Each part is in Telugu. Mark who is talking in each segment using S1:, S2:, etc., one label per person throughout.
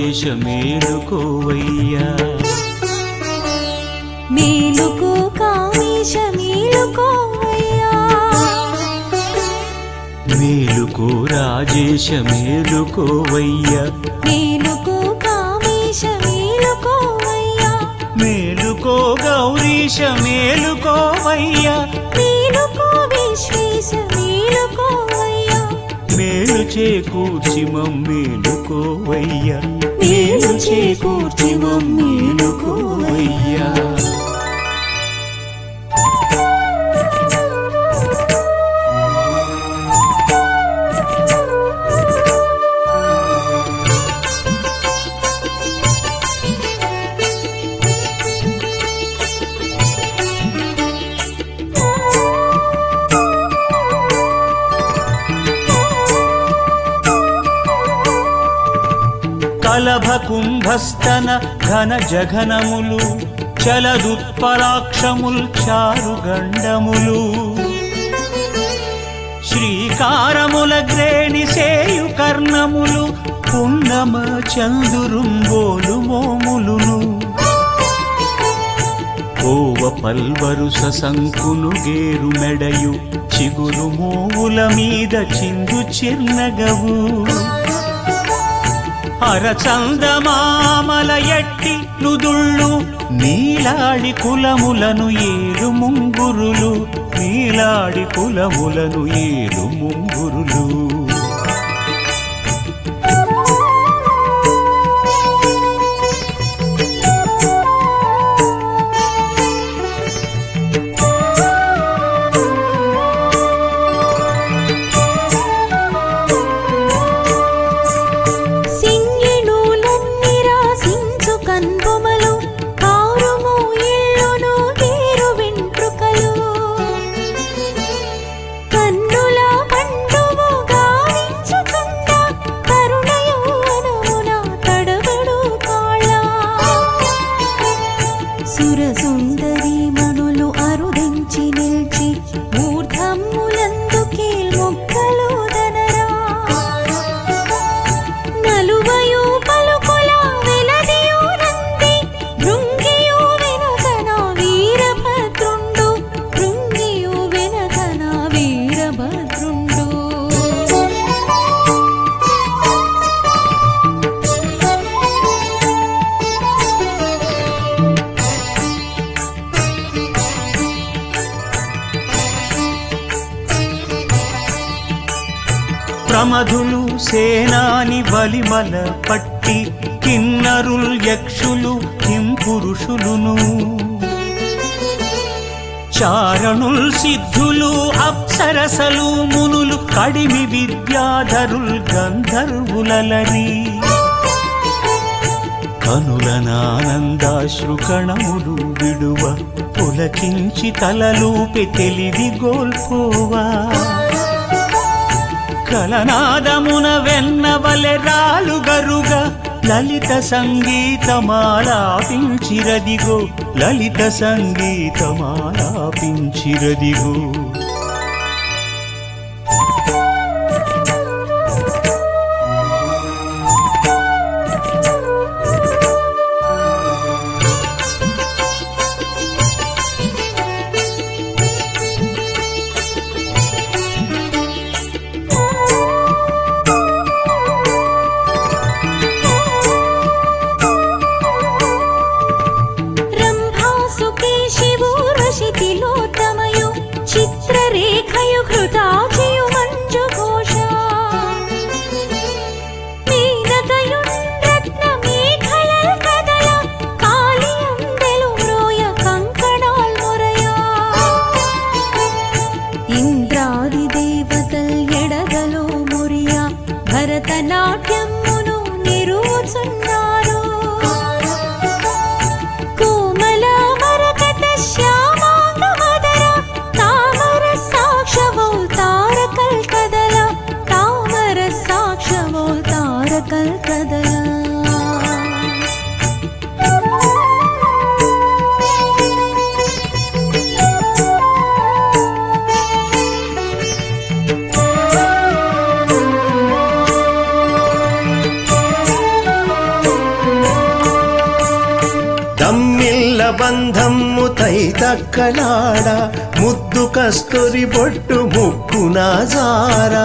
S1: రాజేశ మేలుకోవయ్యా
S2: మేలుకో కామేశ మేలుకోవయ్యా
S1: మేలుకో రాజేశ మేలుకోవయ్యా
S2: మేలుకో కామేశ మేలుకోవయ్యా
S1: మేలుకో గౌరీశ మేలుకోవయ్యా
S2: మేలుకో విశ్వేశ మేలుకోవయ్యా
S1: మేలు చేకూర్చి మమ్మేలుకోవయ్యా
S2: మేలు చేకూర్చి
S1: మమ్మేలుకోవయ్యా కలభ కుంభస్తన ఘన జఘనములు చలదుత్పలాక్షముల్ చారు గండములు శ్రీకారముల గ్రేణి సేయు కర్ణములు పున్నమ చందురుంబోలు మోములును కోవ పల్వరుస సంకును గేరు మెడయు చిగురు మోవుల మీద చిందు చిర్నగవు అరచందమామల ఎట్టి నుదుళ్ళు నీలాడి కులములను ఏలు ముంగురులు నీలాడి కులములను ఏలు ముంగురులు
S2: సింగిణులన్ని రాసించు కన్బొమలు కారుము ఇళ్ళును గేరు వెంట్రుకలు కన్నుల పండుము గావించుకుంట కరుణ యౌవనమున తడబడు కాళ్ళ సురసుందరి మణులు అరుదించి నిల్చి మూర్ధమ్ములందుకే మొక్కలు దనరా నలువయు పలుకుల వెలదియు నంది భృంగియు వెనకన వీరభద్రుండు భృంగియు వెనకన వీరభద్రుండు
S1: ప్రమధులు సేనాని బలిమల పట్టి కిన్నరుల్ యక్షులు కింపురుషులును చారణుల్ సిద్ధులు అప్సరసలు మునులు కడిమి విద్యాధరుల్ గంధర్వులలరి కనులనానందాశ్రు కణములు విడువ పులకించి తలలూపి తెలివి గోల్పోవా కలనాదమున వెన్నవలె రాలుగరుగా లలిత సంగీతమాలాపించిరదిగో లలిత సంగీతమాలాపించిరదిగో
S2: రంభాసుకే శివూర్వశితిలోత్తమయు చిత్రరేఖయు హృతాచియు మంజు ఘోష మీనకయున్ రత్న మేఖలల్ కదల కాళియందెలు మ్రోయ కంకణాల్ మొరయా ఇంద్రాది దేవతల్ ఎడగలో మురియా భరతనాట్యమును నిరూచున్నారు కోమల మరకత శ్యామాంగ మదర తామర సాక్షవోల్ తారకల్ కదల తామర సాక్షవోల్ తారకల్ కదల
S3: బంధము తైతక్కలాడ ముద్దు కస్తూరి బొట్టు ముక్కున జారా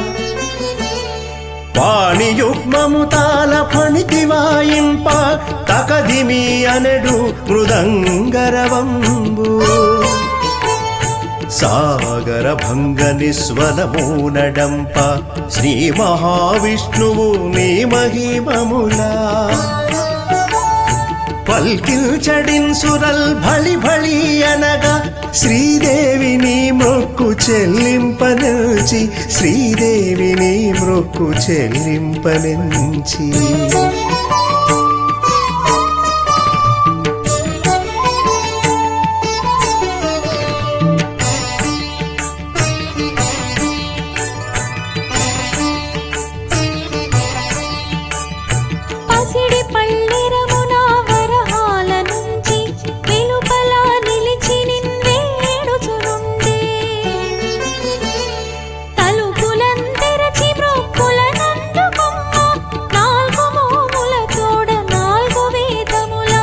S3: పాణియుగ్మము తాల ఫణితి వాయింప తకదిమి అనడు మృదంగరవంబు సాగర భంగ నిస్వలమూనడంప శ్రీ మహావిష్ణువు నీ మహిమములా పల్కిల్చడిన్ సురల్ భళి భళి అనగా శ్రీదేవిని మొక్కు చెల్లింపనుచి శ్రీదేవిని మొక్కు చెల్లింపనుంచి
S2: పసిడి పళ్ళెరమున వరహాల నుంచి వెలుపల నిలిచి నిన్వేడుచునుండే తలుపులంతెరచి మ్రొక్కులనందుకొమ్మ నాలుగు మోముల తోడ నాలుగు వేదములా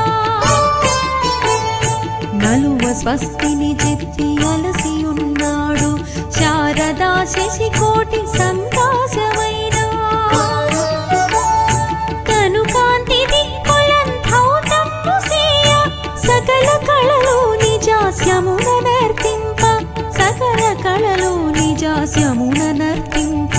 S2: నలువ స్వస్తిని చెప్పి అలసి ఉన్నాడు శారదా శశికోటి సంతాసమైన తను కాంతి దిక్కులంధౌతమ్ము సేయ సకల కళలు నిజాస్యమున నర్తింప సకల కళలు నిజాస్యమున నర్తింప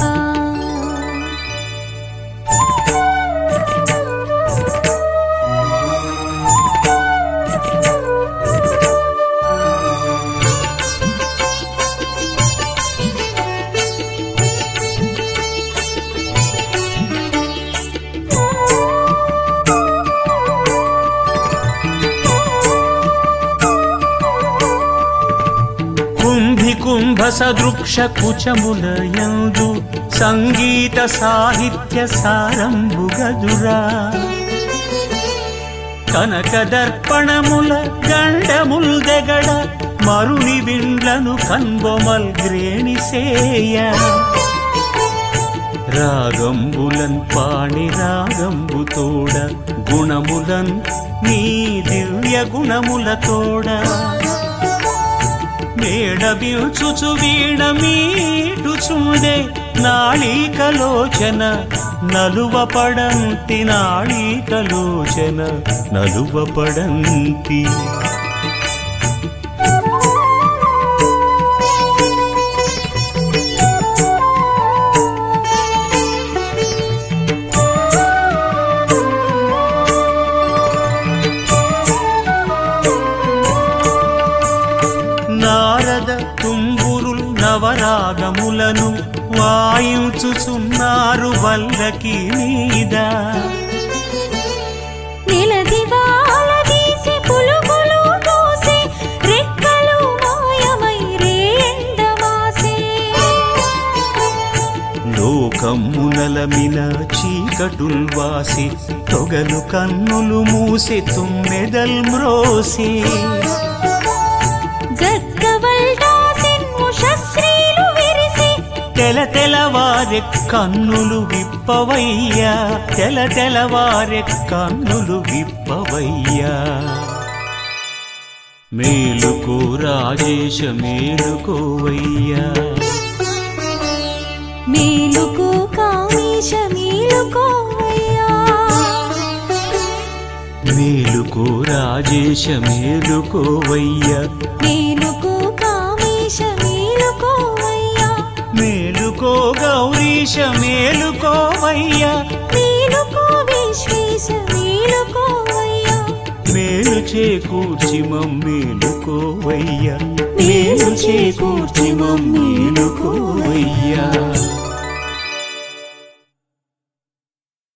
S1: కుంభి కుంభ సదృక్ష కుచముల యందు సంగీత సాహిత్య సారంభుగదురా కనక దర్పణముల గండముల్ దెగడ మరుని విండ్లను కన్బొమల్ గ్రేణిసేయ రాగంబులన్ పాణి రాగంబు తోడ గుణములన్ నీ దివ్య గుణముల తోడ మేడబిల్చుచు వీణ మీటుచుండే నాళీకలోచన నలువపడంతి నాళీకలోచన నలువపడంతి నారద తుంగురుల్ నవరాగములను వాయించుచున్నారు వల్లకి మీద
S2: నిలదివాల తీసి పులుగులు దూసి రెక్కలు మాయమై రేండమాసే
S1: లోకమునలమిన చీకటుల్ వాసి తొగలు కన్నులు మూసి తుమ్మెదల్ మ్రోసి
S2: జగ్గవల్డాసిన్ ఉషశ్రీలు విరిసి
S1: తెల తెలవారె కన్నులు విప్పవయ్యా తెల తెలవారె కన్నులు విప్పవయ్యా మేలుకో రాజేశ మేలుకోవయ్యా
S2: మేలుకో కామేశ మేలుకోవయ్యా
S1: మేలుకో రాజేశ మేలుకోవయ్యా
S2: మేలుకో కామేశ మేలుకోవయ్యా
S1: మేలుకో గౌరీశ మేలుకోవయ్యా
S2: మేలుకో విశ్వేశ మేలుకోవయ్యా
S1: మేలు చేకూర్చి మమ్మేలుకోవయ్యా మేలు చేకూర్చి మమ్మేలుకోవయ్యా